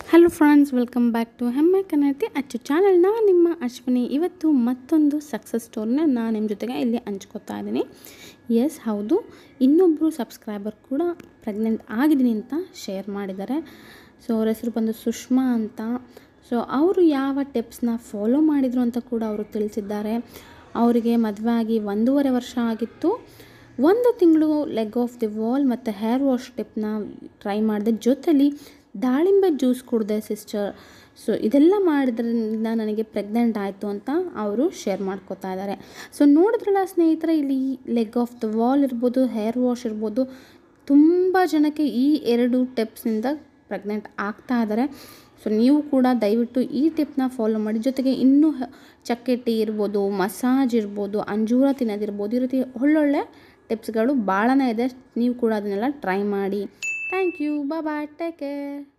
hello friends welcome back to ಹೆಮ್ಮೆ ಕನ್ನಡತಿ ಅಚ್ಚು ಚಾನಲ್ ನಾನು ನಿಮ್ಮ ಅಶ್ವಿನಿ ಇವತ್ತು ಮತ್ತೊಂದು ಸಕ್ಸಸ್ ಸ್ಟೋರಿನ ನಾನು ನಿಮ್ಮ ಜೊತೆಗೆ ಇಲ್ಲಿ ಹಂಚ್ಕೋತಾ ಇದ್ದೀನಿ ಎಸ್ ಹೌದು ಇನ್ನೊಬ್ಬರು ಸಬ್ಸ್ಕ್ರೈಬರ್ ಕೂಡ ಪ್ರೆಗ್ನೆಂಟ್ ಆಗಿದ್ದೀನಿ ಅಂತ ಶೇರ್ ಮಾಡಿದ್ದಾರೆ ಸೊ ಅವ್ರ ಹೆಸರು ಬಂದು ಸುಷ್ಮಾ ಅಂತ ಸೊ ಅವರು ಯಾವ ಟಿಪ್ಸ್ನ ಫಾಲೋ ಮಾಡಿದರು ಅಂತ ಕೂಡ ಅವರು ತಿಳಿಸಿದ್ದಾರೆ ಅವರಿಗೆ ಮದುವೆ ಆಗಿ ಒಂದೂವರೆ ವರ್ಷ ಆಗಿತ್ತು ಒಂದು ತಿಂಗಳು ಲೆಗ್ ಆಫ್ ದಿ ವಾಲ್ ಮತ್ತು ಹೇರ್ ವಾಶ್ ಟಿಪ್ನ ಟ್ರೈ ಮಾಡಿದೆ ಜೊತೆಲಿ ದಾಳಿಂಬೆ ಜ್ಯೂಸ್ ಕುಡಿದೆ ಸಿಸ್ಟರ್ ಸೊ ಇದೆಲ್ಲ ಮಾಡಿದ್ರಿಂದ ನನಗೆ ಪ್ರೆಗ್ನೆಂಟ್ ಆಯಿತು ಅಂತ ಅವರು ಶೇರ್ ಮಾಡ್ಕೋತಾ ಇದ್ದಾರೆ ಸೊ ನೋಡಿದ್ರಲ್ಲ ಸ್ನೇಹಿತರೆ ಇಲ್ಲಿ ಲೆಗ್ ಆಫ್ ದ ವಾಲ್ ಇರ್ಬೋದು ಹೇರ್ ವಾಶ್ ಇರ್ಬೋದು ತುಂಬ ಜನಕ್ಕೆ ಈ ಎರಡು ಟಿಪ್ಸ್ನಿಂದ ಪ್ರೆಗ್ನೆಂಟ್ ಆಗ್ತಾ ಇದ್ದಾರೆ ಸೊ ನೀವು ಕೂಡ ದಯವಿಟ್ಟು ಈ ಟಿಪ್ನ ಫಾಲೋ ಮಾಡಿ ಜೊತೆಗೆ ಇನ್ನೂ ಹ- ಚಕ್ಕೆ ಟೀ ಇರ್ಬೋದು ಮಸಾಜ್ ಇರ್ಬೋದು ಅಂಜೂರ ತಿನ್ನೋದಿರ್ಬೋದು ಈ ರೀತಿ ಒಳ್ಳೊಳ್ಳೆ ಟಿಪ್ಸ್ಗಳು ಭಾಳನೇ ಇದೆ ನೀವು ಕೂಡ ಅದನ್ನೆಲ್ಲ ಟ್ರೈ ಮಾಡಿ thank you bye take care